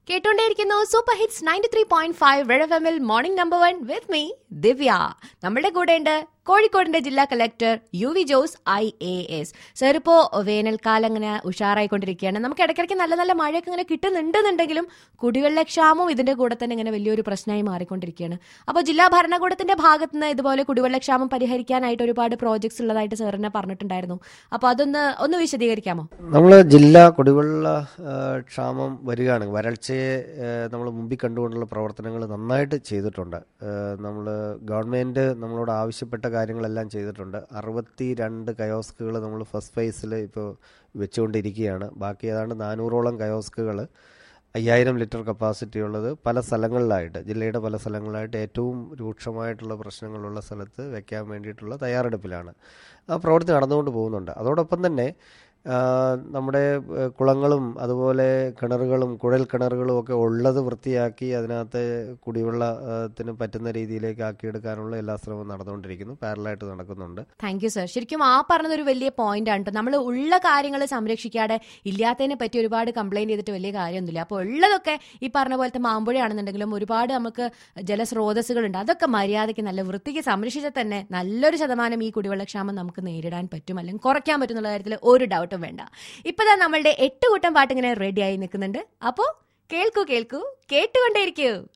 കേട്ടുകൊണ്ടേയിരിക്കുന്നു super hits ninety three point five red F എമ്മിൽ morning number one with me Divya നമ്മുടെ കൂടെയുണ്ട് കോഴിക്കോടിന്റെ ജില്ലാ collector U V Jose I A S sir ഇപ്പോ വേനൽക്കാലം ഇങ്ങനെ ഉഷാറായിക്കൊണ്ടിരിക്കുകയാണ് നമുക്ക് ഇടയ്ക്കിടയ്ക്ക് നല്ല നല്ല മഴയൊക്കെ ഇങ്ങനെ കിട്ടുന്നുണ്ടെന്നുണ്ടെങ്കിലും കുടിവെള്ള ക്ഷാമവും ഇതിന്റെ കൂടെ തന്നെ ഇങ്ങനെ വലിയൊരു പ്രശ്നമായി മാറിക്കൊണ്ടിരിക്കുകയാണ് അപ്പോൾ ജില്ലാ ഭരണകൂടത്തിന്റെ ഭാഗത്ത് നിന്ന് ഇതുപോലെ കുടിവെള്ള ക്ഷാമം പരിഹരിക്കാനായിട്ട് ഒരുപാട് പ്രോജക്ട്സ് ഉള്ളതായിട്ട് സാറിനെ പറഞ്ഞിട്ടുണ്ടായിരുന്നു അപ്പോൾ അതൊന്ന് ഒന്ന് വിശദീകരിക്കാമോ നമ്മൾ ജില്ലാ കുടിവെള്ള ആ, ക്ഷാമം വരികയാണ് വരൾച്ചയെ നമ്മൾ മുമ്പിൽ കണ്ടുകൊണ്ടുള്ള പ്രവർത്തനങ്ങൾ നന്നായിട്ട് ചെയ്തിട്ടുണ്ട് നമ്മൾ ഗവൺമെൻറ് നമ്മളോട് ആവശ്യപ്പെട്ട കാര്യങ്ങളെല്ലാം ചെയ്തിട്ടുണ്ട് അറുപത്തി രണ്ട് കയോസ്കുകൾ നമ്മൾ ഫസ്റ്റ് ഫേസിൽ ഇപ്പോൾ വെച്ചുകൊണ്ടിരിക്കുകയാണ് ബാക്കി ഏതാണ്ട് നാനൂറോളം കയോസ്കുകൾ അയ്യായിരം ലിറ്റർ കപ്പാസിറ്റി ഉള്ളത് പല സ്ഥലങ്ങളിലായിട്ട് ജില്ലയുടെ പല സ്ഥലങ്ങളിലായിട്ട് ഏറ്റവും രൂക്ഷമായിട്ടുള്ള പ്രശ്നങ്ങളുള്ള സ്ഥലത്ത് വെക്കാൻ വേണ്ടിയിട്ടുള്ള തയ്യാറെടുപ്പിലാണ് ആ പ്രവൃത്തി നടന്നുകൊണ്ട് പോകുന്നുണ്ട് അതോടൊപ്പം തന്നെ ആ, നമ്മുടെ ഏ, കുളങ്ങളും അതുപോലെ കിണറുകളും കുഴൽ കിണറുകളും ഒക്കെ ഉള്ളത് വൃത്തിയാക്കി അതിനകത്ത് കുടിവെള്ളത്തിന് പറ്റുന്ന രീതിയിലേക്ക് ആക്കിയെടുക്കാനുള്ള എല്ലാ ശ്രമവും നടന്നുകൊണ്ടിരിക്കുന്നു പാരലായിട്ട് നടക്കുന്നുണ്ട് താങ്ക് യു സർ ശരിക്കും ആ പറഞ്ഞത് ഒരു വലിയ പോയിന്റ് ആണ് നമ്മൾ ഉള്ള കാര്യങ്ങൾ സംരക്ഷിക്കാതെ ഇല്ലാത്തതിനെ പറ്റി ഒരുപാട് കംപ്ലൈന്റ് ചെയ്തിട്ട് വലിയ കാര്യമൊന്നുമില്ല അപ്പോൾ ഉള്ളതൊക്കെ ഈ പറഞ്ഞ പോലത്തെ മാമ്പുഴയാണെന്നുണ്ടെങ്കിലും ഒരുപാട് നമുക്ക് ജലസ്രോതസ്സുകളുണ്ട് അതൊക്കെ മര്യാദയ്ക്ക് നല്ല വൃത്തിക്ക് സംരക്ഷിച്ചാൽ തന്നെ നല്ലൊരു ശതമാനം ഈ കുടിവെള്ളക്ഷാമം നമുക്ക് നേരിടാൻ പറ്റും അല്ലെങ്കിൽ കുറയ്ക്കാൻ പറ്റും എന്നുള്ള കാര്യത്തിൽ ഒരു ഡൗട്ടും വേണ്ട ഇപ്പതാ നമ്മളുടെ എട്ട് കൂട്ടം പാട്ട് ഇങ്ങനെ റെഡി ആയി നിൽക്കുന്നുണ്ട് അപ്പോൾ കേൾക്കൂ കേൾക്കൂ കേട്ടുകൊണ്ടേയിരിക്കൂ